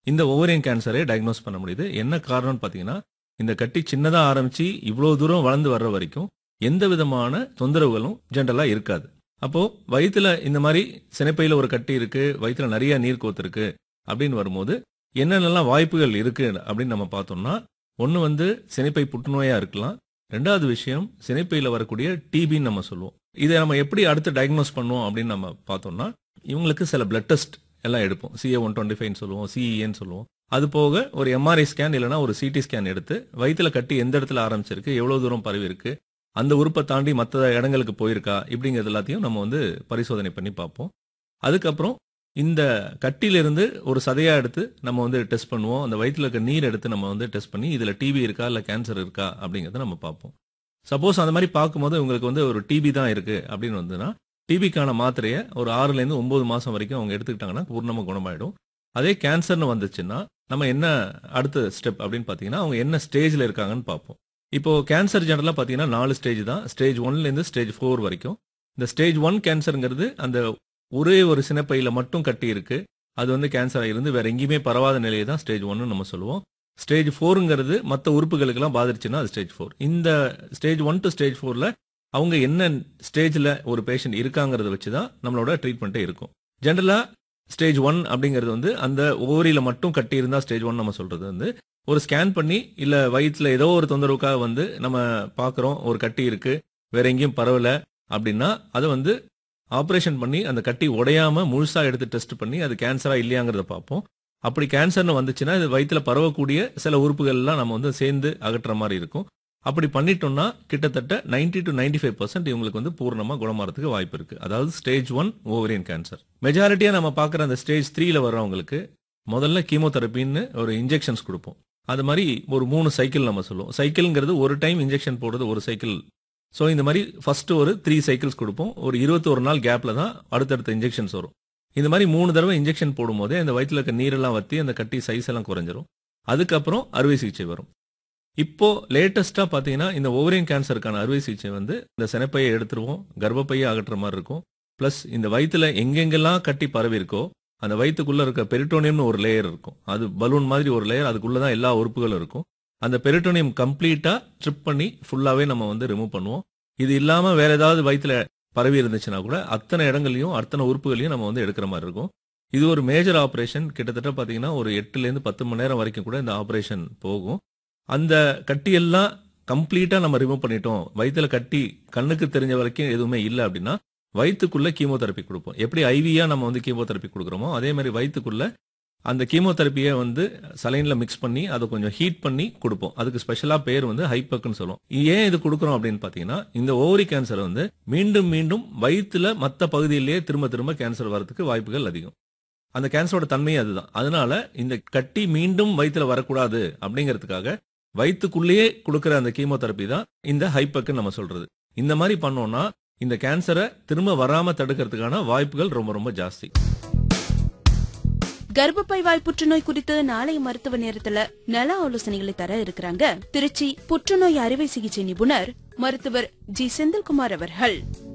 இந்த ஓவரியன் கேன்சரை டயக்னோஸ் பண்ண முடியுது என்ன காரணம்னு பார்த்தீங்கன்னா இந்த கட்டி சின்னதா ஆரம்பிச்சு இவ்வளவு தூரம் வளர்ந்து வர்ற வரைக்கும் எந்த விதமான தொந்தரவுகளும் ஜென்ரலா இருக்காது அப்போ வயித்துல இந்த மாதிரி சினைப்பையில ஒரு கட்டி இருக்கு வயித்துல நிறைய நீர் கோத்து இருக்கு அப்படின்னு வரும்போது என்னென்னலாம் வாய்ப்புகள் இருக்கு அப்படின்னு நம்ம பார்த்தோம்னா ஒன்று வந்து சினைப்பை புற்றுநோயா இருக்கலாம் ரெண்டாவது விஷயம் சினைப்பையில் வரக்கூடிய டிபின்னு நம்ம சொல்லுவோம் இதை நம்ம எப்படி அடுத்து டயக்னோஸ் பண்ணுவோம் அப்படின்னு நம்ம பார்த்தோம்னா இவங்களுக்கு சில பிளட் டெஸ்ட் எல்லாம் எடுப்போம் சிஏ ஒன் டுவெண்ட்டி ஃபைவ்னு சொல்லுவோம் சிஇஏன்னு சொல்லுவோம் அது போக ஒரு எம்ஆர்ஐ ஸ்கேன் இல்லைனா ஒரு சிடி ஸ்கேன் எடுத்து வயிற்றுல கட்டி எந்த இடத்துல ஆரம்பிச்சிருக்கு எவ்வளவு தூரம் பரவி இருக்கு அந்த உறுப்பை தாண்டி மற்ற இடங்களுக்கு போயிருக்கா இப்படிங்கிறது எல்லாத்தையும் நம்ம வந்து பரிசோதனை பண்ணி பார்ப்போம் அதுக்கப்புறம் இந்த கட்டியிலிருந்து ஒரு சதையா எடுத்து நம்ம வந்து டெஸ்ட் பண்ணுவோம் அந்த வயிற்றுல இருக்க நீர் எடுத்து நம்ம வந்து டெஸ்ட் பண்ணி இதுல டிபி இருக்கா இல்ல கேன்சர் இருக்கா அப்படிங்கறத நம்ம பார்ப்போம் சப்போஸ் அந்த மாதிரி பார்க்கும்போது உங்களுக்கு வந்து ஒரு டிபி தான் இருக்கு அப்படின்னு வந்துன்னா டிபிக்கான மாத்திரையை ஒரு ஆறுல இருந்து ஒன்பது மாசம் வரைக்கும் அவங்க எடுத்துக்கிட்டாங்கன்னா பூர்ணமா குணமாயிடும் அதே கேன்சர்னு வந்துச்சுன்னா நம்ம என்ன அடுத்த ஸ்டெப் அப்படின்னு பார்த்தீங்கன்னா அவங்க என்ன ஸ்டேஜ்ல இருக்காங்கன்னு பார்ப்போம் இப்போ கேன்சர் ஜெனரலா பார்த்தீங்கன்னா நாலு ஸ்டேஜ் தான் ஸ்டேஜ் ஒன்ல இருந்து ஸ்டேஜ் ஃபோர் வரைக்கும் இந்த ஸ்டேஜ் ஒன் கேன்சருங்கிறது அந்த ஒரே ஒரு சினைப்பையில மட்டும் கட்டி இருக்கு அது வந்து கேன்சர் இருந்து வேற எங்கேயுமே பரவாத நிலையை தான் ஸ்டேஜ் ஒன்னு நம்ம சொல்லுவோம் ஸ்டேஜ் ஃபோருங்கிறது மற்ற உறுப்புகளுக்கெல்லாம் பாதிச்சுன்னா அது ஸ்டேஜ் ஃபோர் இந்த ஸ்டேஜ் ஒன் டு ஸ்டேஜ் ஃபோர்ல அவங்க என்ன ஸ்டேஜ்ல ஒரு பேஷண்ட் இருக்காங்கிறத வச்சு தான் நம்மளோட ட்ரீட்மெண்ட்டே இருக்கும் ஜென்ரலா ஸ்டேஜ் ஒன் அப்படிங்கிறது வந்து அந்த ஓவரியில மட்டும் கட்டி இருந்தா ஸ்டேஜ் ஒன் நம்ம சொல்றது வந்து ஒரு ஸ்கேன் பண்ணி இல்ல வயிற்றுல ஏதோ ஒரு தொந்தரவுக்காக வந்து நம்ம பார்க்குறோம் ஒரு கட்டி இருக்கு வேற எங்கேயும் பரவல அப்படின்னா அதை வந்து ஆப்ரேஷன் பண்ணி அந்த கட்டி உடையாம முழுசா எடுத்து டெஸ்ட் பண்ணி அது கேன்சரா இல்லையாங்கிறத பார்ப்போம் அப்படி கேன்சர்னு வந்துச்சுன்னா இது வயிற்றுல பரவக்கூடிய சில உறுப்புகள்லாம் நம்ம வந்து சேர்ந்து அகற்றுற மாதிரி இருக்கும் அப்படி பண்ணிட்டோம்னா கிட்டத்தட்ட ninety to ninety five percent இவங்களுக்கு வந்து பூர்ணமா குணமாறதுக்கு வாய்ப்பு இருக்கு அதாவது ஸ்டேஜ் ஒன் ஓவரியன் கேன்சர் மெஜாரிட்டியா நம்ம பார்க்குற அந்த ஸ்டேஜ் த்ரீல வர்றவங்களுக்கு முதல்ல கீமோதெரப்பின்னு ஒரு இன்ஜெக்ஷன்ஸ் கொடுப்போம் அது மாதிரி ஒரு மூணு சைக்கிள் நம்ம சொல்லுவோம் சைக்கிள்ங்கிறது ஒரு டைம் இன்ஜெக்ஷன் போடுறது ஒரு சைக்கிள் ஸோ இந்த மாதிரி ஃபர்ஸ்ட் ஒரு த்ரீ சைக்கிள்ஸ் கொடுப்போம் ஒரு இருபத்தொரு நாள் கேப்ல தான் அடுத்தடுத்த இன்ஜெக்ஷன்ஸ் வரும் இந்த மாதிரி மூணு தடவை இன்ஜெக்ஷன் போடும்போதே அந்த வயிற்றுல இருக்க நீரெல்லாம் வத்தி அந்த கட்டி சைஸ் எல்லாம் குறைஞ்சிரும் அதுக்கப்புறம் அறுவை சிகிச்சை வரும் இப்போ லேட்டஸ்டா பாத்தீங்கன்னா இந்த ஓவரியன் கேன்சருக்கான அறுவை சிகிச்சை வந்து இந்த சினைப்பையை எடுத்துருவோம் கர்ப்பப்பையை அகற்றுற மாதிரி இருக்கும் பிளஸ் இந்த வயிற்றுல எங்கெங்கெல்லாம் கட்டி பரவி இருக்கோ அந்த வயிற்றுக்குள்ள இருக்க பெரிட்டோனியம்னு ஒரு லேயர் இருக்கும் அது பலூன் மாதிரி ஒரு லேயர் அதுக்குள்ளதான் எல்லா உறுப்புகளும் இருக்கும் அந்த பெரிட்டோனியம் கம்ப்ளீட்டா ட்ரிப் பண்ணி ஃபுல்லாவே நம்ம வந்து ரிமூவ் பண்ணுவோம் இது இல்லாம வேற ஏதாவது வயிற்றுல பரவி இருந்துச்சுன்னா கூட அத்தனை இடங்களையும் அத்தனை உறுப்புகளையும் நம்ம வந்து எடுக்கிற மாதிரி இருக்கும் இது ஒரு மேஜர் ஆப்ரேஷன் கிட்டத்தட்ட பாத்தீங்கன்னா ஒரு எட்டுல இருந்து பத்து மணி நேரம் வரைக்கும் கூட இந்த ஆப்ரேஷன் போகும் அந்த கட்டியெல்லாம் கம்ப்ளீட்டா நம்ம ரிமூவ் பண்ணிட்டோம் வயிற்றுல கட்டி கண்ணுக்கு தெரிஞ்ச வரைக்கும் எதுவுமே இல்லை அப்படின்னா வயிற்றுக்குள்ள கீமோதெரப்பி கொடுப்போம் எப்படி ஐவியா நம்ம வந்து கீமோதெரப்பி கொடுக்குறோமோ அதே மாதிரி வயிற்றுக்குள்ள அந்த கீமோதெரப்பியை வந்து சலைன்ல மிக்ஸ் பண்ணி அதை கொஞ்சம் ஹீட் பண்ணி கொடுப்போம் அதுக்கு ஸ்பெஷலா பேர் வந்து ஹைப்பக்குன்னு சொல்லுவோம் ஏன் இது கொடுக்குறோம் அப்படின்னு பாத்தீங்கன்னா இந்த ஓவரி கேன்சர் வந்து மீண்டும் மீண்டும் வயிற்றுல மற்ற பகுதியிலேயே திரும்ப திரும்ப கேன்சர் வரதுக்கு வாய்ப்புகள் அதிகம் அந்த கேன்சரோட தன்மையே அதுதான் அதனால இந்த கட்டி மீண்டும் வயிற்றுல வரக்கூடாது அப்படிங்கிறதுக்காக வயிற்றுக்குள்ளேயே கொடுக்குற அந்த கீமோதெரப்பி தான் இந்த ஹைப்பக்குன்னு நம்ம சொல்றது இந்த மாதிரி பண்ணோம்னா இந்த கேன்சரை திரும்ப வராம தடுக்கிறதுக்கான வாய்ப்புகள் ரொம்ப ரொம்ப ஜாஸ்தி கர்ப்பப்பை வாய் புற்றுநோய் குறித்து நாளை மருத்துவ நேரத்துல நல ஆலோசனைகளை தர இருக்கிறாங்க திருச்சி புற்றுநோய் அறுவை சிகிச்சை நிபுணர் மருத்துவர் ஜி செந்தில்குமார் அவர்கள்